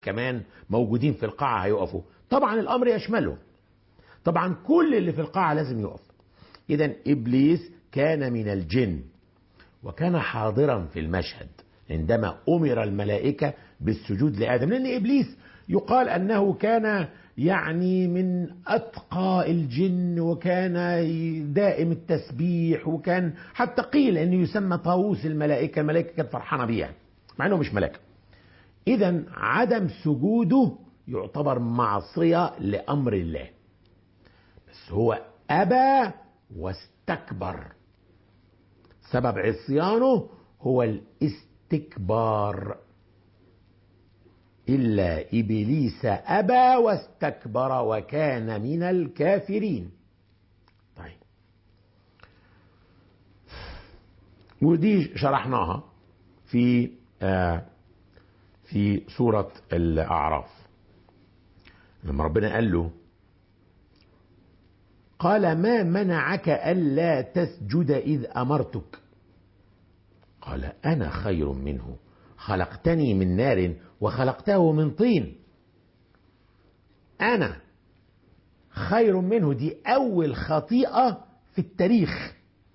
كمان موجودين في القاعة هيقفوا طبعا الأمر يشمله طبعا كل اللي في القاعة لازم يقف إذا إبليس كان من الجن وكان حاضرا في المشهد عندما أمر الملائكة بالسجود لآدم لأن إبليس يقال أنه كان يعني من أتقى الجن وكان دائم التسبيح وكان حتى قيل أنه يسمى طاووس الملائكة الملائكة كانت فرحانة بيه يعني مع أنه مش ملائكة إذا عدم سجوده يعتبر معصية لأمر الله بس هو أبى واستكبر سبب عصيانه هو الاستكبار إلا إبليس أبى واستكبر وكان من الكافرين طيب ودي شرحناها في آه في سورة الأعراف لما ربنا قال له قال ما منعك ألا تسجد إذ أمرتك قال أنا خير منه خلقتني من نار وخلقته من طين أنا خير منه دي أول خطيئة في التاريخ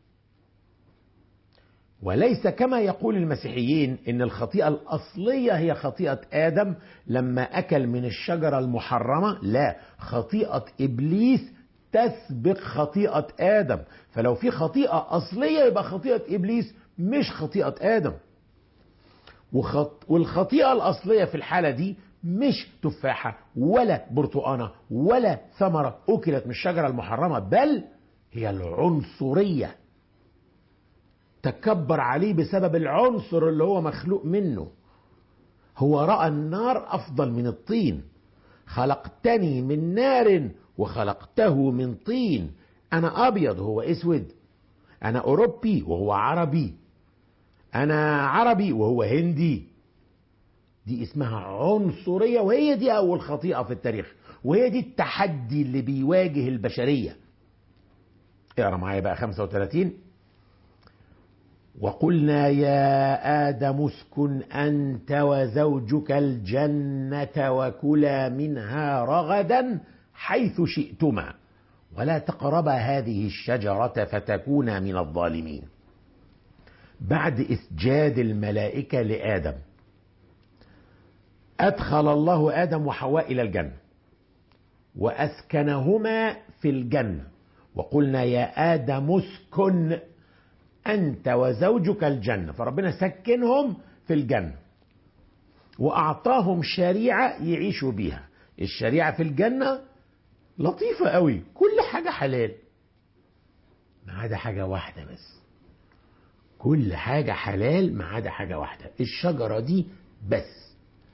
وليس كما يقول المسيحيين ان الخطيئه الاصليه هي خطيئه ادم لما اكل من الشجره المحرمه لا خطيئه ابليس تسبق خطيئه ادم فلو في خطيئه اصليه يبقى خطيئه ابليس مش خطيئه ادم وخط والخطيئه الاصليه في الحاله دي مش تفاحه ولا برتقانه ولا ثمره اكلت من الشجره المحرمه بل هي العنصريه تكبر عليه بسبب العنصر اللي هو مخلوق منه هو راى النار افضل من الطين خلقتني من نار وخلقته من طين انا ابيض وهو اسود انا اوروبي وهو عربي انا عربي وهو هندي دي اسمها عنصريه وهي دي اول خطيئه في التاريخ وهي دي التحدي اللي بيواجه البشريه اقرا معايا بقى 35 وقلنا يا آدم اسكن أنت وزوجك الجنة وكلا منها رغدا حيث شئتما ولا تقربا هذه الشجرة فتكونا من الظالمين بعد إسجاد الملائكة لآدم أدخل الله آدم وحواء إلى الجنة وأسكنهما في الجنة وقلنا يا آدم اسكن أنت وزوجك الجنة فربنا سكنهم في الجنة وأعطاهم شريعة يعيشوا بيها الشريعة في الجنة لطيفة قوي كل حاجة حلال ما عدا حاجة واحدة بس كل حاجة حلال ما عدا حاجة واحدة الشجرة دي بس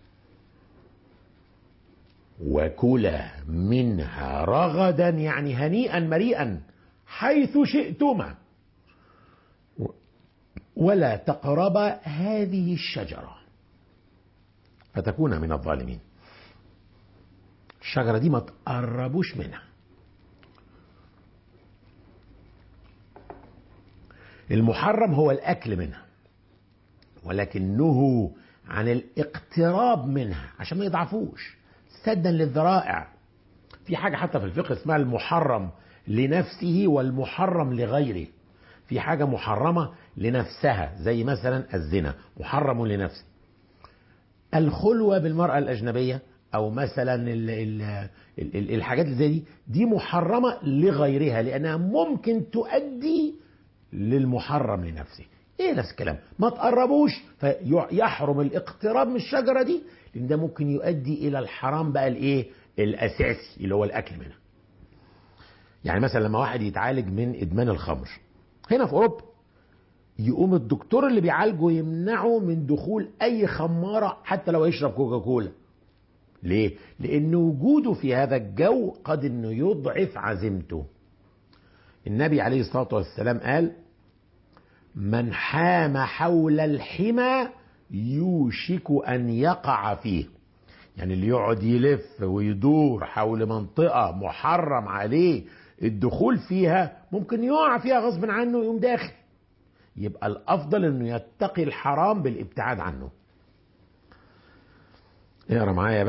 وكلا منها رغدا يعني هنيئا مريئا حيث شئتما ولا تقربا هذه الشجرة فتكون من الظالمين الشجرة دي ما تقربوش منها المحرم هو الأكل منها ولكن نهوا عن الاقتراب منها عشان ما يضعفوش سدا للذرائع في حاجة حتى في الفقه اسمها المحرم لنفسه والمحرم لغيره في حاجة محرمة لنفسها زي مثلا الزنا محرم لنفسه الخلوة بالمرأة الأجنبية أو مثلا ال ال ال الحاجات اللي زي دي دي محرمة لغيرها لأنها ممكن تؤدي للمحرم لنفسه ايه نفس الكلام ما تقربوش فيحرم الاقتراب من الشجرة دي لأن ده ممكن يؤدي إلى الحرام بقى الإيه الأساسي اللي هو الأكل منها يعني مثلا لما واحد يتعالج من إدمان الخمر هنا في اوروبا يقوم الدكتور اللي بيعالجه يمنعه من دخول اي خماره حتى لو يشرب كوكاكولا ليه لان وجوده في هذا الجو قد انه يضعف عزيمته النبي عليه الصلاه والسلام قال من حام حول الحمى يوشك ان يقع فيه يعني اللي يقعد يلف ويدور حول منطقه محرم عليه الدخول فيها ممكن يقع فيها غصب عنه ويقوم داخل يبقى الافضل انه يتقي الحرام بالابتعاد عنه اقرا معايا بقى